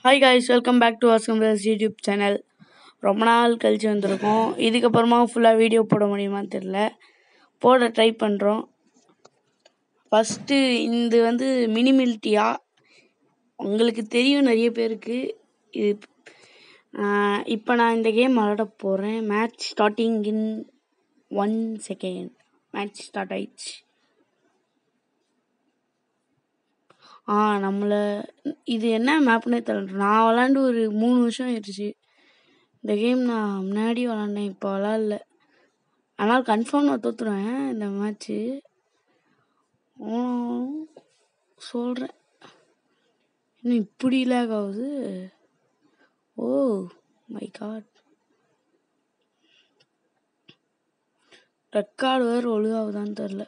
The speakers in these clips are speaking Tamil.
hi guys welcome back to அஸ்கம்பர்ஸ் யூடியூப் சேனல் ரொம்ப நாள் கழிச்சு வந்திருக்கோம் இதுக்கப்புறமா ஃபுல்லாக வீடியோ போட முடியுமான்னு தெரில போட ட்ரை பண்ணுறோம் ஃபஸ்ட்டு இது வந்து மினிமிலிட்டியா உங்களுக்கு தெரியும் நிறைய பேருக்கு இது இப்போ நான் இந்த கேம் விளாட போகிறேன் match starting in one second match start ஆயிடுச்சு ஆ நம்மளை இது என்ன மேப்னே தெரியல நான் விளாண்டு ஒரு மூணு வருஷம் ஆயிடுச்சு இந்த கேம் நான் முன்னாடி விளாண்டேன் இப்போ விளாட்ல ஆனால் கன்ஃபார்ம் நான் தோற்றுருவேன் இந்த மேட்ச்சு சொல்கிறேன் இன்னும் இப்படி லேக் ஆகுது ஓ மை காட் ரெக்கார்டு வேறு ஒழுகாகுதான்னு தெரில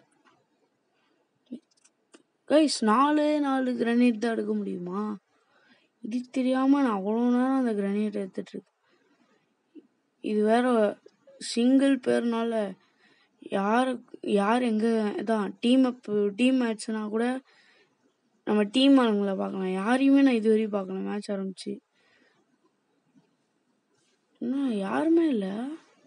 கைஸ் நாலே நாலு கிரனேட் தான் எடுக்க முடியுமா இது தெரியாமல் நான் அவ்வளோ நேரம் அந்த கிரனேட் எடுத்துட்ருக்கேன் இது வேற சிங்கிள் பேர்னால யார் யார் எங்கே தான் டீம் அப் டீம் மேட்ச்னா கூட நம்ம டீம் ஆளுங்களை பார்க்கலாம் யாரையுமே நான் இது வரையும் பார்க்கல மேட்ச் ஆரம்பிச்சு என்ன யாருமே இல்லை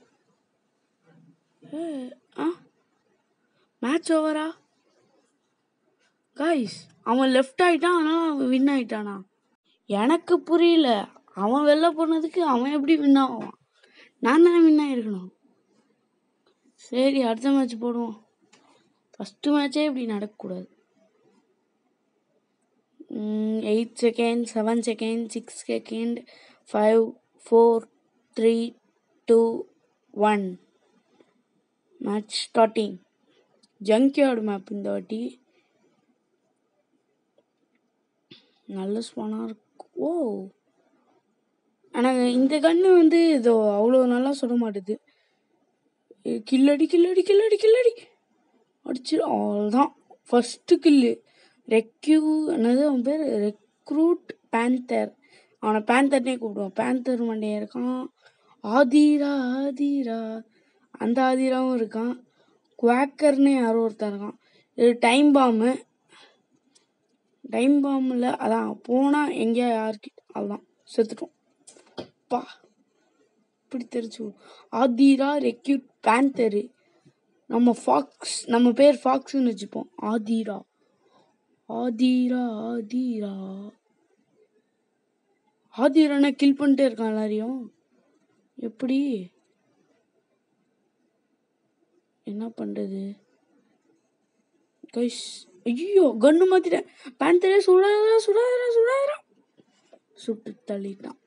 ஏ ஆ மேட்ச் ஓவரா காய்ஸ் அவன் லெஃப்ட் ஆயிட்டான் ஆனால் அவன் வின் ஆயிட்டானா எனக்கு புரியல அவன் வெளில போனதுக்கு அவன் எப்படி வின் ஆவான் நான் தானே வின் ஆயிருக்கணும் சரி அடுத்த மேட்ச் போடுவோம் ஃபஸ்ட்டு மேட்சே இப்படி நடக்கக்கூடாது eight second seven second six second five four three two one match starting junkyard map இந்த வாட்டி நல்ல ஸ்பானாக இருக்கு ஓ ஆனால் இந்த கன்று வந்து இதோ அவ்வளோ நல்லா சுட மாட்டுது கில்லடி கில்லடி கில்லடி கில்லடி அடிச்சு அவ்வளோதான் ஃபஸ்ட்டு கில்லு ரெக்யூ என்னது அவன் பேர் ரெக்ரூட் பேந்தர் அவனை பேந்தர்னே கூப்பிடுவான் பேந்தர் மண்டையன் இருக்கான் ஆதீரா ஆதீரா அந்த ஆதீராவும் இருக்கான் குவாக்கர்னு யாரோ ஒருத்தன் இருக்கான் இது டைம் பாம்பு டைம் பாம்பில் அதான் போனால் எங்கேயா யாருக்கு அதுதான் செத்துட்டோம் பா இப்படி தெரிச்சு ஆதிரா ரெக்யூட் பேந்தரு நம்ம ஃபாக்ஸ் நம்ம பேர் ஃபாக்ஸ்னு வச்சுப்போம் ஆதிரா ஆதிரா ஆதிரா ஆதிரானா கில் பண்ணிட்டே இருக்கான் எல்லாரையும் எப்படி என்ன பண்ணுறது கைஸ் ஐயோ கன்னு மாத்திட்டேன் பேந்தரே சுடாதரா சுடாதரா சுடாதரா சுட்டு தள்ளிட்டான்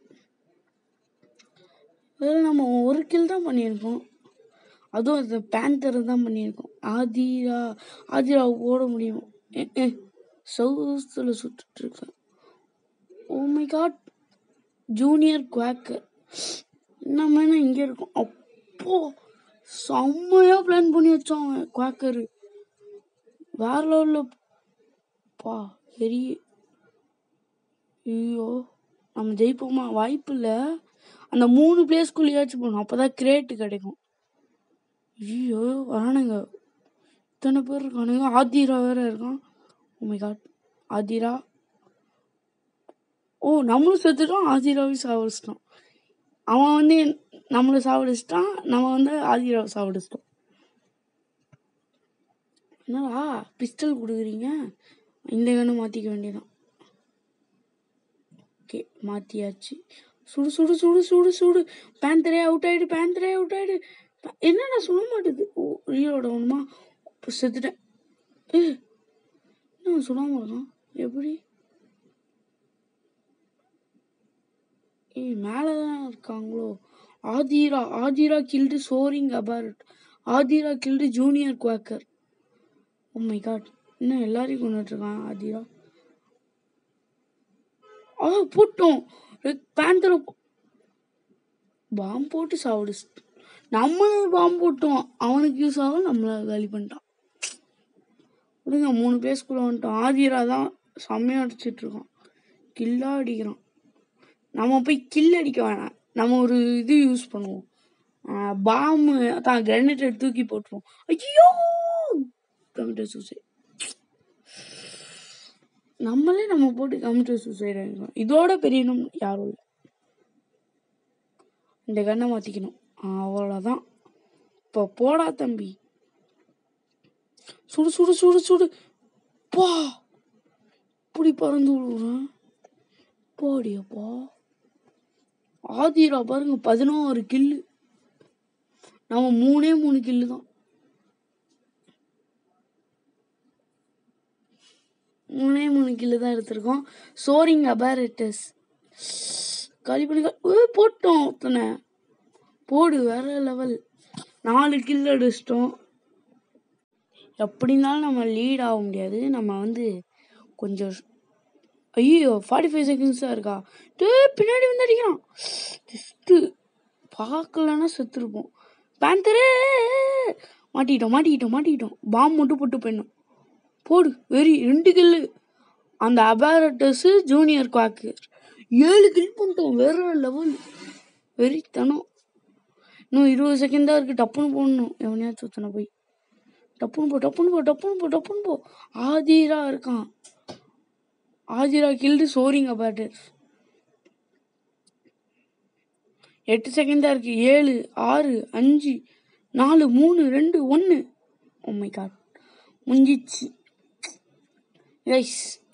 அதில் நம்ம ஒரு கில் தான் பண்ணியிருக்கோம் அதுவும் அந்த பேந்தர் தான் பண்ணியிருக்கோம் ஆதிரா ஆதிரா ஓட முடியும் சவுத்தில் சுட்டுட்டு இருக்கேன் oh my god junior quacker நம்ம என்ன இங்கே இருக்கோம் அப்போ செம்மையாக பிளான் பண்ணி வச்சோம் அவன் குவாக்கரு வேற லெவலில் பா பெரிய ஐயோ நம்ம ஜெயிப்போமா வாய்ப்பு இல்லை அந்த மூணு பிளேஸ்க்குள்ளேயாச்சும் போகணும் அப்போ தான் கிரேட்டு கிடைக்கும் ஐயோ வரானுங்க இத்தனை பேர் இருக்கானுங்க ஆதிரா வேற இருக்கான் உமை காட் ஆதிரா ஓ நம்மளும் செத்துட்டோம் ஆதிராவையும் சாவடிச்சிட்டோம் அவன் வந்து நம்மளை சாவடிச்சிட்டான் நம்ம வந்து ஆதிராவை சாவடிச்சிட்டோம் என்னடா பிஸ்டல் கொடுக்குறீங்க இந்த கண்ணு மாற்றிக்க வேண்டியதான் ஓகே மாற்றியாச்சு சுடு சுடு சுடு சுடு சுடு பேந்தரே அவுட் ஆயிடு பேந்தரே அவுட் ஆயிடு என்னடா சொல்ல மாட்டேது ஓ ரீலோட ஒன்றுமா செத்துட்டேன் ஏ என்ன சொல்லாம இருக்கான் எப்படி ஏய் மேலே தான் இருக்காங்களோ ஆதிரா ஆதிரா கில்டு சோரிங் அபார்ட் ஆதிரா killed junior quacker oh my god இன்னும் எல்லாரையும் கொண்டுட்டு இருக்கான் ஆதிரா ஆ போட்டோம் பேந்தர பாம்பு போட்டு சாப்பிடு நம்மளே பாம்பு போட்டோம் அவனுக்கு யூஸ் ஆகும் நம்மளை காலி பண்ணிட்டான் விடுங்க மூணு பேஸ்க்குள்ளே வந்துட்டோம் ஆதிரா தான் செம்மையாக அடிச்சிட்டு இருக்கான் கில்லா அடிக்கிறான் நம்ம போய் கில் அடிக்க வேணாம் நம்ம ஒரு இது யூஸ் பண்ணுவோம் பாம்பு தான் கிரனேட்டை தூக்கி போட்டுருவோம் ஐயோ கம்ப்யூட்டர் சூசைட் நம்மளே நம்ம போட்டு கம்ப்யூட்டர் சூசைட் ஆகிடும் இதோட பெரியனும் யாரும் இல்லை இந்த கண்ணை மாற்றிக்கணும் அவ்வளோதான் இப்போ போடா தம்பி சுடு சுடு சுடு சுடு பா இப்படி பறந்து விடுறான் போடியப்பா ஆதிரா பாருங்க பதினாறு கில்லு நம்ம மூணே மூணு கில்லு தான் மூணே மூணு கில்லு தான் எடுத்திருக்கோம் சோரிங் அபாரட்டஸ் காலி பண்ணி கா- ஏய், போட்டோம் ஒருத்தனை போடு வேற லெவல் நாலு கில் அடிச்சிட்டோம் எப்படி இருந்தாலும் நம்ம லீட் ஆக முடியாது நம்ம வந்து கொஞ்சம் ஐயோ ஃபார்ட்டி ஃபைவ் செகண்ட்ஸ் தான் இருக்கா டே பின்னாடி வந்து அடிக்கிறான் ஜஸ்ட்டு பார்க்கலன்னா செத்துருப்போம் பேந்தரே மாட்டிக்கிட்டோம் மாட்டிக்கிட்டோம் மாட்டிக்கிட்டோம் பாம் மட்டும் போட்டு போயிடணும் போடு வெறி ரெண்டு கில்லு அந்த அபாரட்டஸு ஜூனியர் குவாக்கு ஏழு கில் பண்ணிட்டோம் வேற லெவல் வெறித்தனம் இன்னும் இருபது செகண்ட் தான் இருக்குது டப்புன்னு போடணும் எவனையாச்சும் ஒருத்தனை போய் டப்புன்னு போ டப்புன்னு போ டப்புன்னு போ டப்புன்னு போ ஆதிரா இருக்கான் ஆதிரா கில்டு சோரிங் அபாட்டர் எட்டு செகண்ட் தான் இருக்கு ஏழு ஆறு அஞ்சு நாலு மூணு ரெண்டு ஒன்று உண்மை காட் முடிஞ்சிச்சு கைஸ்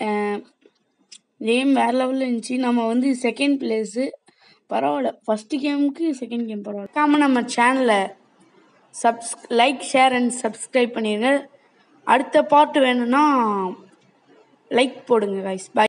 கேம் வேறு லெவலில் இருந்துச்சு நம்ம வந்து செகண்ட் பிளேஸு பரவாயில்ல ஃபஸ்ட்டு கேமுக்கு செகண்ட் கேம் பரவாயில்ல காம நம்ம சேனலை subs like share and subscribe பண்ணிடுங்க அடுத்த பார்ட் வேணும்னா லைக் போடுங்க கைஸ் பை